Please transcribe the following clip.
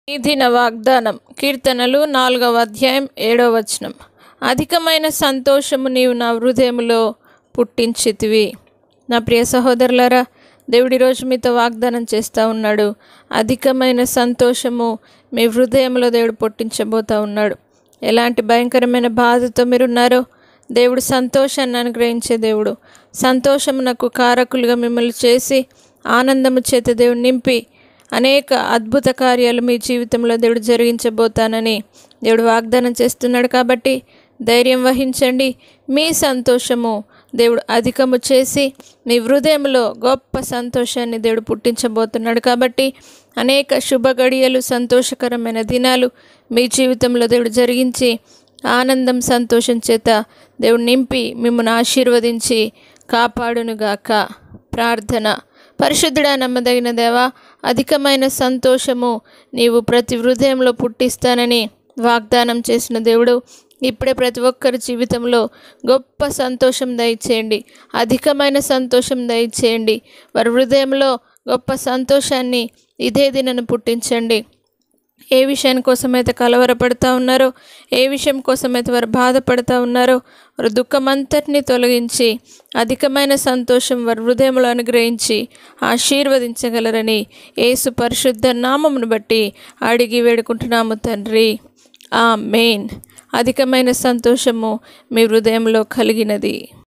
ఈ దిన వాగ్దానం కీర్తనలు నాలుగవ అధ్యాయం ఏడవ వచనం అధికమైన సంతోషము నీవు నా హృదయములో పుట్టించితివి నా ప్రియ సహోదరులారా దేవుడి రోజు మీతో వాగ్దానం చేస్తూ ఉన్నాడు అధికమైన సంతోషము మీ హృదయంలో దేవుడు పుట్టించబోతా ఉన్నాడు ఎలాంటి భయంకరమైన బాధతో మీరున్నారో దేవుడు సంతోషాన్ని అనుగ్రహించే దేవుడు సంతోషమునకు కారకులుగా మిమ్మల్ని చేసి ఆనందము చేత దేవుడు నింపి అనేక అద్భుత కార్యాలు మీ జీవితంలో దేవుడు జరిగించబోతానని దేవుడు వాగ్దానం చేస్తున్నాడు కాబట్టి ధైర్యం వహించండి మీ సంతోషము దేవుడు అధికము చేసి మీ హృదయంలో గొప్ప సంతోషాన్ని దేవుడు పుట్టించబోతున్నాడు కాబట్టి అనేక శుభ గడియలు సంతోషకరమైన దినాలు మీ జీవితంలో దేవుడు జరిగించి ఆనందం సంతోషం చేత దేవుడు నింపి మిమ్మల్ని ఆశీర్వదించి కాపాడునుగాక ప్రార్థన పరిశుద్ధుడా నమ్మదగిన దేవా అధికమైన సంతోషము నీవు ప్రతి హృదయంలో పుట్టిస్తానని వాగ్దానం చేసిన దేవుడు ఇప్పుడే ప్రతి ఒక్కరి జీవితంలో గొప్ప సంతోషం దయచేయండి అధికమైన సంతోషం దయచేయండి వారి హృదయంలో గొప్ప సంతోషాన్ని ఇదే దినను పుట్టించండి ఏ విషయాని కోసమైతే కలవరపడతా ఉన్నారో ఏ విషయం కోసమైతే వారు బాధపడతా ఉన్నారో వారి దుఃఖమంతటిని తొలగించి అధికమైన సంతోషం వారి హృదయంలో అనుగ్రహించి ఆశీర్వదించగలరని యేసు పరిశుద్ధ నామమును బట్టి అడిగి వేడుకుంటున్నాము తండ్రి ఆ మెయిన్ అధికమైన సంతోషము మీ హృదయంలో కలిగినది